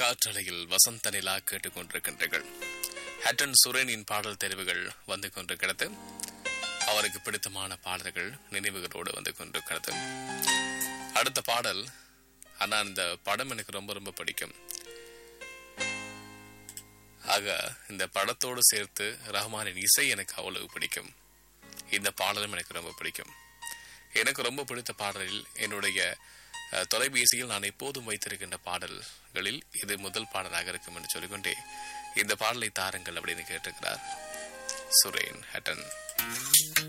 காற்றலையில் வசந்த நிலா கேட்டுக்கொண்டிருக்கின்றீர்கள் ஹட்டன் சுரேனின் பாடல் தெரிவுகள் வந்து கொண்டிருக்கிறது அவருக்கு பிடித்தமான பாடல்கள் நினைவுகளோடு வந்து கொண்டிருக்கிறது அடுத்த பாடல் ஆனா இந்த படம் எனக்கு ரொம்ப ரொம்ப பிடிக்கும் ஆக இந்த படத்தோடு சேர்த்து ரஹ்மானின் இசை எனக்கு அவ்வளவு பிடிக்கும் இந்த பாடலும் எனக்கு ரொம்ப பிடிக்கும் எனக்கு ரொம்ப பிடித்த பாடலில் என்னுடைய அஹ், தொலைபேசியில் நான் எப்போதும் வைத்திருக்கின்ற பாடல்களில் இது முதல் பாடலாக இருக்கும் என்று சொல்லிக்கொண்டே இந்த பாடலை தாருங்கள் அப்படின்னு கேட்டிருக்கிறார் சுரேன் ஹட்டன்